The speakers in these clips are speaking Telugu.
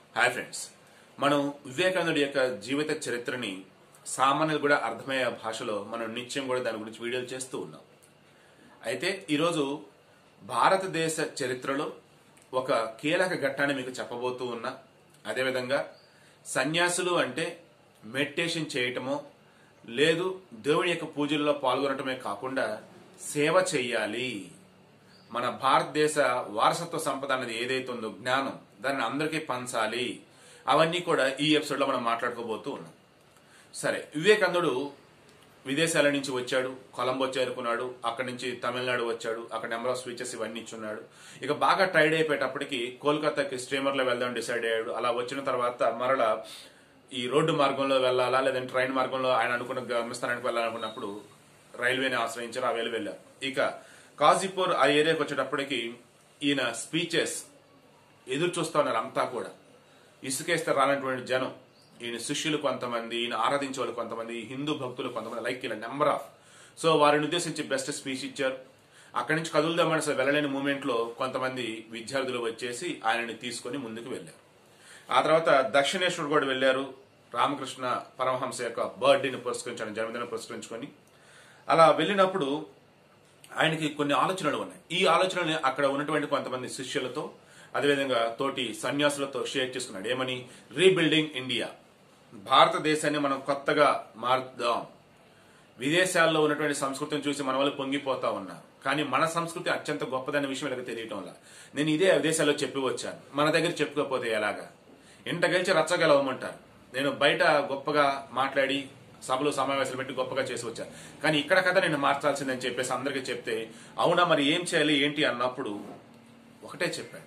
హాయ్ ఫ్రెండ్స్ మనం వివేకానందుడి యొక్క జీవిత చరిత్రని సామాన్యులు కూడా అర్థమయ్యే భాషలో మనం నిత్యం కూడా దాని గురించి వీడియోలు చేస్తూ ఉన్నాం అయితే ఈరోజు భారతదేశ చరిత్రలో ఒక కీలక ఘట్టాన్ని మీకు చెప్పబోతూ ఉన్నా అదేవిధంగా సన్యాసులు అంటే మెడిటేషన్ చేయటమో లేదు దేవుని యొక్క పూజల్లో పాల్గొనటమే కాకుండా సేవ చెయ్యాలి మన భారతదేశ వారసత్వ సంపద అనేది ఏదైతే ఉందో జ్ఞానం దాన్ని అందరికీ పంచాలి అవన్నీ కూడా ఈ ఎపిసోడ్లో మనం మాట్లాడుకోబోతూ ఉన్నాం సరే వివేకానందుడు విదేశాల నుంచి వచ్చాడు కొలంబో చేరుకున్నాడు అక్కడి నుంచి తమిళనాడు వచ్చాడు అక్కడ నెంబర్ ఆఫ్ స్పీచెస్ ఇవన్నీ ఇచ్చున్నాడు ఇక బాగా టైర్డ్ అయిపోయేటప్పటికి కోల్కతాకి స్ట్రీమర్లో వెళ్దాం డిసైడ్ అయ్యాడు అలా వచ్చిన తర్వాత మరలా ఈ రోడ్డు మార్గంలో వెళ్ళాలా లేదంటే ట్రైన్ మార్గంలో ఆయన అనుకున్న గమ్యస్థానానికి వెళ్ళాలనుకున్నప్పుడు రైల్వేని ఆశ్రయించారు ఆ వేలు వెళ్ళారు ఇక కాజీపూర్ ఆ ఏరియాకి వచ్చేటప్పటికి ఈయన స్పీచెస్ ఎదురు చూస్తా ఉన్నారు అంతా కూడా ఇసుకేస్తే రానటువంటి జనం ఈయన శిష్యులు కొంతమంది ఈయన ఆరాధించే వాళ్ళు కొంతమంది హిందూ భక్తులు కొంతమంది లైక్ ఇలా నెంబర్ ఆఫ్ సో వారిని ఉద్దేశించి బెస్ట్ స్పీచ్ ఇచ్చారు అక్కడి నుంచి కదులుదామని అసలు వెళ్ళలేని మూమెంట్ లో కొంతమంది విద్యార్థులు వచ్చేసి ఆయనని తీసుకొని ముందుకు వెళ్ళారు ఆ తర్వాత దక్షిణేశ్వర్ కూడా వెళ్ళారు రామకృష్ణ పరమహంస యొక్క బర్త్డేని పురస్కరించాను జన్మదినం పురస్కరించుకొని అలా వెళ్ళినప్పుడు ఆయనకి కొన్ని ఆలోచనలు ఉన్నాయి ఈ ఆలోచనల్ని అక్కడ ఉన్నటువంటి కొంతమంది శిష్యులతో అదేవిధంగా తోటి సన్యాసులతో షేర్ చేసుకున్నాడు ఏమని రీబిల్డింగ్ ఇండియా భారతదేశాన్ని మనం కొత్తగా మారుద్దాం విదేశాల్లో ఉన్నటువంటి సంస్కృతిని చూసి మన వాళ్ళు పొంగిపోతా ఉన్నారు కానీ మన సంస్కృతి అత్యంత గొప్పదనే విషయం వీళ్ళకి తెలియటం వల్ల నేను ఇదే విదేశాల్లో చెప్పి వచ్చాను మన దగ్గర చెప్పుకోకపోతే ఎలాగా ఇంట గెలిచి రచ్చగలవమంటారు నేను బయట గొప్పగా మాట్లాడి సభలు సమావేశాలు పెట్టి గొప్పగా చేసి వచ్చాను కానీ ఇక్కడ కదా నేను మార్చాల్సిందని చెప్పేసి అందరికీ చెప్తే అవునా మరి ఏం చేయాలి ఏంటి అన్నప్పుడు ఒకటే చెప్పాడు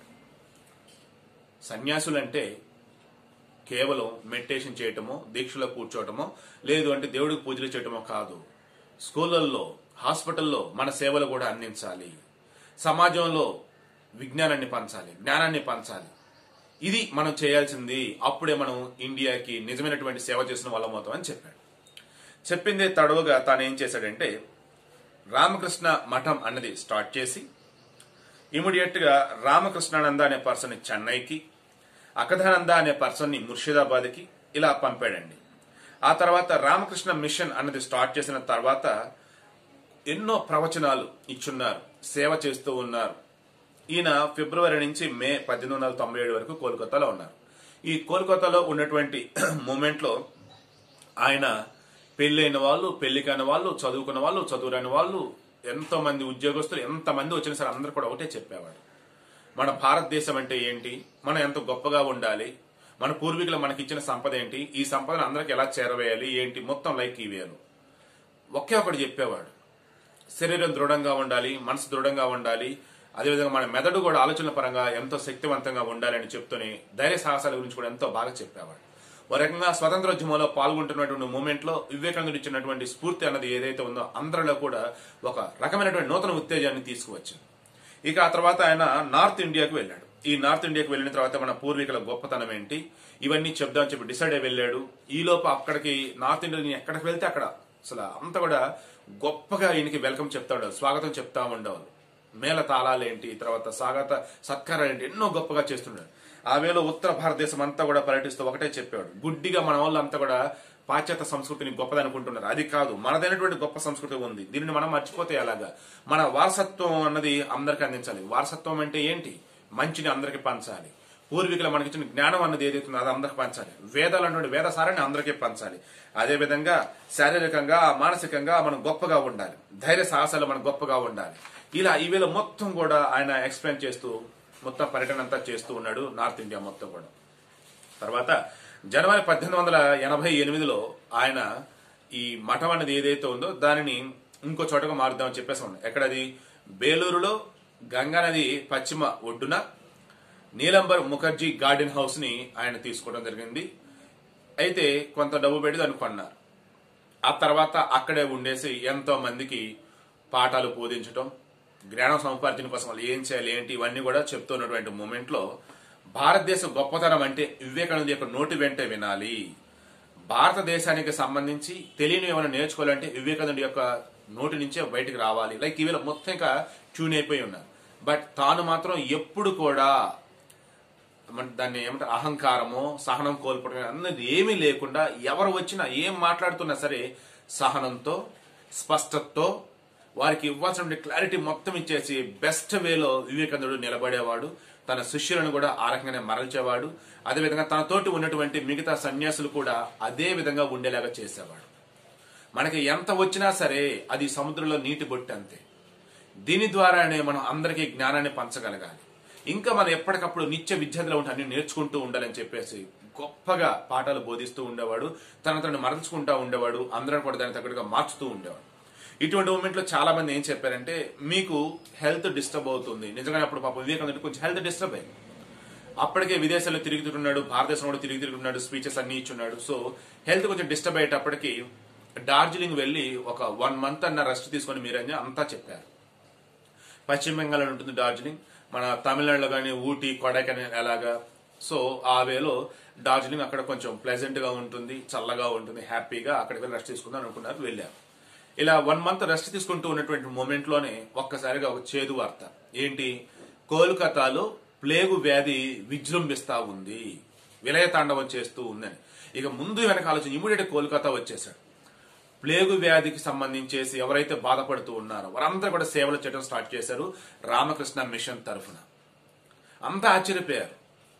సన్యాసులంటే కేవలం మెడిటేషన్ చేయటమో దీక్షలో కూర్చోవటమో లేదు అంటే దేవుడికి పూజలు చేయటమో కాదు స్కూళ్ళల్లో హాస్పిటల్లో మన సేవలు కూడా అందించాలి సమాజంలో విజ్ఞానాన్ని పంచాలి జ్ఞానాన్ని పంచాలి ఇది మనం చేయాల్సింది అప్పుడే మనం ఇండియాకి నిజమైనటువంటి సేవ చేసిన వాళ్ళం అవుతాం అని చెప్పాడు చెప్పిందే తడవుగా తాను ఏం చేశాడంటే రామకృష్ణ మఠం అన్నది స్టార్ట్ చేసి ఇమీడియట్ గా రామకృష్ణానంద అనే పర్సన్ చెన్నైకి అకధానంద అనే పర్సన్ ని ముర్షిదాబాద్కి ఇలా పంపాడండి ఆ తర్వాత రామకృష్ణ మిషన్ అన్నది స్టార్ట్ చేసిన తర్వాత ఎన్నో ప్రవచనాలు ఇచ్చున్నారు సేవ చేస్తూ ఉన్నారు ఈయన ఫిబ్రవరి నుంచి మే పద్దెనిమిది వందల తొంభై ఏడు వరకు కోల్కతాలో ఉన్నారు ఈ కోల్కతాలో ఉన్నటువంటి మూమెంట్ లో ఆయన పెళ్ళైన వాళ్ళు పెళ్లి కాని వాళ్ళు చదువుకున్న వాళ్ళు చదువురాని వాళ్ళు ఎంతో మంది ఉద్యోగస్తులు ఎంత మంది వచ్చినా సరే అందరు కూడా ఒకటే చెప్పేవాడు మన భారతదేశం అంటే ఏంటి మనం ఎంత గొప్పగా ఉండాలి మన పూర్వీకులు మనకి ఇచ్చిన సంపద ఏంటి ఈ సంపదను అందరికి ఎలా చేరవేయాలి ఏంటి మొత్తం లైక్ ఇవేలు ఒకే ఒకటి చెప్పేవాడు శరీరం దృఢంగా ఉండాలి మనసు దృఢంగా ఉండాలి అదేవిధంగా మన మెదడు కూడా ఆలోచనల పరంగా ఎంతో శక్తివంతంగా ఉండాలి అని చెప్తూనే ధైర్య సాహసాల గురించి కూడా ఎంతో బాగా చెప్పేవాడు ఒక రకంగా స్వతంత్రోద్యమంలో పాల్గొంటున్నటువంటి మూమెంట్ లో వివేకానందుడు ఇచ్చినటువంటి స్ఫూర్తి అన్నది ఏదైతే ఉందో అందరిలో కూడా ఒక రకమైనటువంటి నూతన ఉత్తేజాన్ని తీసుకువచ్చింది ఇక ఆ తర్వాత ఆయన నార్త్ ఇండియాకు వెళ్ళాడు ఈ నార్త్ ఇండియాకు వెళ్ళిన తర్వాత మన పూర్వీకుల గొప్పతనం ఏంటి ఇవన్నీ చెప్దామని చెప్పి డిసైడ్ అయి వెళ్ళాడు ఈ లోపు అక్కడికి నార్త్ ఇండియా ఎక్కడికి వెళ్తే అక్కడ అసలు అంతా కూడా గొప్పగా ఈయనకి వెల్కమ్ చెప్తా ఉండేవాళ్ళు స్వాగతం చెప్తా ఉండేవాళ్ళు మేళ తాళాలేంటి తర్వాత స్వాగత సత్కారాలు ఏంటి ఎన్నో గొప్పగా చేస్తున్నాడు ఆ వేళ ఉత్తర భారతదేశం అంతా కూడా పర్యటిస్తూ ఒకటే చెప్పాడు గుడ్డిగా మన వాళ్ళంతా కూడా పాశ్చాత్య సంస్కృతిని గొప్పదనుకుంటున్నారు అది కాదు మనదైనటువంటి గొప్ప సంస్కృతి ఉంది దీనిని మనం మర్చిపోతే ఎలాగా మన వారసత్వం అన్నది అందరికి అందించాలి వారసత్వం అంటే ఏంటి మంచిని అందరికి పంచాలి పూర్వీకులు మనకి ఇచ్చిన జ్ఞానం అన్నది ఏదైతే ఉందో అది అందరికి పంచాలి వేదాలు అన్నటువంటి వేద సారాన్ని అందరికీ పంచాలి అదే విధంగా శారీరకంగా మానసికంగా మనం గొప్పగా ఉండాలి ధైర్య సాహసాలు మనం గొప్పగా ఉండాలి ఇలా ఈ వేళ మొత్తం కూడా ఆయన ఎక్స్ప్లెయిన్ చేస్తూ మొత్తం పర్యటన అంతా చేస్తూ ఉన్నాడు నార్త్ ఇండియా మొత్తం కూడా తర్వాత జనవరి పద్దెనిమిది వందల ఎనభై ఎనిమిదిలో ఆయన ఈ మఠం అనేది ఏదైతే ఉందో దానిని ఇంకో చోటగా మారుద్దామని చెప్పేసి ఉంది ఎక్కడది బేలూరులో గంగా నది పశ్చిమ ఒడ్డున నీలంబర్ ముఖర్జీ గార్డెన్ హౌస్ ని ఆయన తీసుకోవడం జరిగింది అయితే కొంత డబ్బు పెట్టి దాన్ని కొన్నారు ఆ తర్వాత అక్కడే ఉండేసి ఎంతో మందికి పాఠాలు బోధించటం జ్ఞానం సముపార్జన కోసం వాళ్ళు ఏం చేయాలి ఏంటి ఇవన్నీ కూడా చెప్తున్నటువంటి మూమెంట్ లో భారతదేశ గొప్పతనం అంటే వివేకానంద యొక్క నోటి వెంటే వినాలి భారతదేశానికి సంబంధించి తెలియని ఏమైనా నేర్చుకోవాలంటే వివేకానంద యొక్క నోటి నుంచే బయటికి రావాలి లైక్ ఇవాళ మొత్తం ఇంకా ట్యూన్ అయిపోయి ఉన్నారు బట్ తాను మాత్రం ఎప్పుడు కూడా మన దాన్ని ఏమంటారు అహంకారమో సహనం కోల్పోవడం అన్నది ఏమీ లేకుండా ఎవరు వచ్చినా ఏం మాట్లాడుతున్నా సరే సహనంతో స్పష్టతతో వారికి ఇవ్వాల్సిన క్లారిటీ మొత్తం ఇచ్చేసి బెస్ట్ వేలో వివేకానందుడు నిలబడేవాడు తన శిష్యులను కూడా ఆ రకంగానే మరల్చేవాడు అదేవిధంగా తనతోటి ఉన్నటువంటి మిగతా సన్యాసులు కూడా అదే విధంగా ఉండేలాగా చేసేవాడు మనకి ఎంత వచ్చినా సరే అది సముద్రంలో నీటి బొట్టి అంతే దీని ద్వారానే మనం అందరికీ జ్ఞానాన్ని పంచగలగాలి ఇంకా మనం ఎప్పటికప్పుడు నిత్య విద్యార్థులు ఉంటే అన్ని నేర్చుకుంటూ ఉండాలని చెప్పేసి గొప్పగా పాఠాలు బోధిస్తూ ఉండేవాడు తన తను మరల్చుకుంటూ ఉండేవాడు అందరం కూడా దానికి తగ్గట్టుగా మార్చుతూ ఉండేవాడు ఇటువంటి మూమెంట్ లో చాలా మంది ఏం చెప్పారంటే మీకు హెల్త్ డిస్టర్బ్ అవుతుంది నిజంగానే అప్పుడు పాపం వివేకానంద కొంచెం హెల్త్ డిస్టర్బ్ అయింది అప్పటికే విదేశాల్లో తిరుగుతున్నాడు భారతదేశంలో కూడా తిరిగి తిరుగుతున్నాడు స్పీచెస్ అన్ని ఇచ్చున్నాడు సో హెల్త్ కొంచెం డిస్టర్బ్ అయ్యేటప్పటికి డార్జిలింగ్ వెళ్ళి ఒక వన్ మంత్ అన్న రెస్ట్ తీసుకొని మీరని అంతా చెప్పారు పశ్చిమ బెంగాల్ ఉంటుంది డార్జిలింగ్ మన తమిళనాడులో కానీ ఊటీ కొడైకెనాల్ అలాగా సో ఆ వేలో డార్జిలింగ్ అక్కడ కొంచెం ప్లెజెంట్ గా ఉంటుంది చల్లగా ఉంటుంది హ్యాపీగా అక్కడికి వెళ్ళి రెస్ట్ తీసుకుందాం అనుకున్నారు వెళ్ళారు ఇలా వన్ మంత్ రెస్ట్ తీసుకుంటూ ఉన్నటువంటి మూమెంట్ లోనే ఒక్కసారిగా ఒక చేదు వార్త ఏంటి కోల్కతాలో ప్లేగు వ్యాధి విజృంభిస్తా ఉంది విలయ తాండవం చేస్తూ ఉందని ఇక ముందు వెనక ఆలోచన ఇమీడియట్ కోల్కతా వచ్చేసాడు ప్లేగు వ్యాధికి సంబంధించేసి ఎవరైతే బాధపడుతూ ఉన్నారో వారందరూ కూడా సేవలు చేయడం స్టార్ట్ చేశారు రామకృష్ణ మిషన్ తరఫున అంతా ఆశ్చర్యపోయారు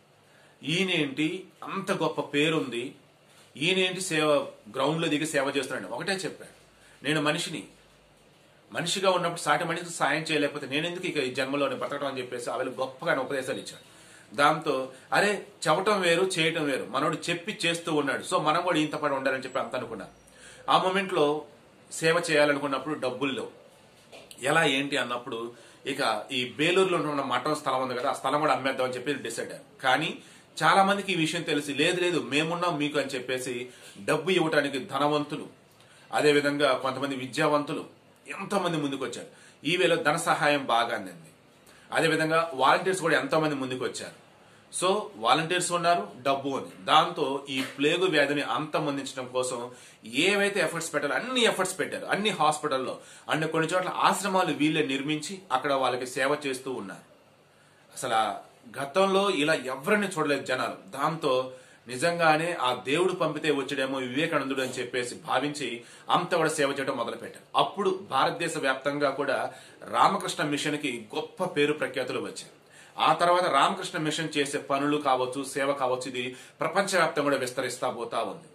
ఈయనేంటి అంత గొప్ప పేరుంది ఈయనేంటి సేవ గ్రౌండ్ లో దిగి సేవ చేస్తున్నాడు ఒకటే చెప్పాడు నేను మనిషిని మనిషిగా ఉన్నప్పుడు సాటి మనిషికి సాయం చేయలేకపోతే నేను ఎందుకు ఇక ఈ జన్మలోనే బతకడం అని చెప్పేసి ఆవిడ గొప్పగా ఉపదేశాలు ఇచ్చాడు దాంతో అరే చెప్పటం వేరు చేయటం వేరు మనోడు చెప్పి చేస్తూ ఉన్నాడు సో మనం కూడా ఇంత పడి ఉండాలని చెప్పి అంత అనుకున్నా ఆ మూమెంట్ లో సేవ చేయాలనుకున్నప్పుడు డబ్బులు లేవు ఎలా ఏంటి అన్నప్పుడు ఇక ఈ బేలూరులో ఉన్న మఠం స్థలం ఉంది కదా ఆ స్థలం కూడా అమ్మేద్దాం అని చెప్పి డిసైడ్ అయ్యారు కానీ చాలా మందికి ఈ విషయం తెలిసి లేదు లేదు మేమున్నాం మీకు అని చెప్పేసి డబ్బు ఇవ్వడానికి ధనవంతులు అదేవిధంగా కొంతమంది విద్యావంతులు ఎంతో మంది ముందుకు వచ్చారు ఈ వేళ ధన సహాయం బాగా అందింది అదేవిధంగా వాలంటీర్స్ కూడా ఎంతో మంది ముందుకు వచ్చారు సో వాలంటీర్స్ ఉన్నారు డబ్బు ఉంది దాంతో ఈ ప్లేగు వ్యాధిని అంతమొందించడం కోసం ఏవైతే ఎఫర్ట్స్ పెట్టారో అన్ని ఎఫర్ట్స్ పెట్టారు అన్ని హాస్పిటల్లో అన్ని కొన్ని చోట్ల ఆశ్రమాలు వీళ్ళే నిర్మించి అక్కడ వాళ్ళకి సేవ చేస్తూ ఉన్నారు అసలు ఆ గతంలో ఇలా ఎవరిని చూడలేదు జనాలు దాంతో నిజంగానే ఆ దేవుడు పంపితే వచ్చాడేమో వివేకానందుడు అని చెప్పేసి భావించి అంత కూడా సేవ చేయడం మొదలుపెట్టారు అప్పుడు భారతదేశ వ్యాప్తంగా కూడా రామకృష్ణ మిషన్ కి గొప్ప పేరు ప్రఖ్యాతులు వచ్చాయి ఆ తర్వాత రామకృష్ణ మిషన్ చేసే పనులు కావచ్చు సేవ కావచ్చు ఇది ప్రపంచవ్యాప్తంగా కూడా విస్తరిస్తా పోతా ఉంది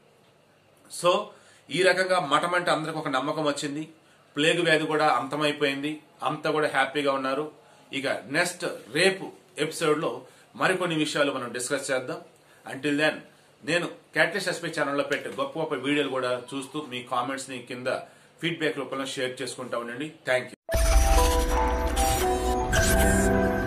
సో ఈ రకంగా మఠం అంటే అందరికి ఒక నమ్మకం వచ్చింది ప్లేగు వ్యాధి కూడా అంతమైపోయింది అంతా కూడా హ్యాపీగా ఉన్నారు ఇక నెక్స్ట్ రేపు ఎపిసోడ్ లో మరికొన్ని విషయాలు మనం డిస్కస్ చేద్దాం అంటిల్ దెన్ నేను క్యాటలిస్ట్ ఎస్పీ ఛానల్లో పెట్టే గొప్ప గొప్ప వీడియోలు కూడా చూస్తూ మీ కామెంట్స్ ని కింద ఫీడ్బ్యాక్ రూపంలో షేర్ చేసుకుంటా ఉండండి థ్యాంక్ యూ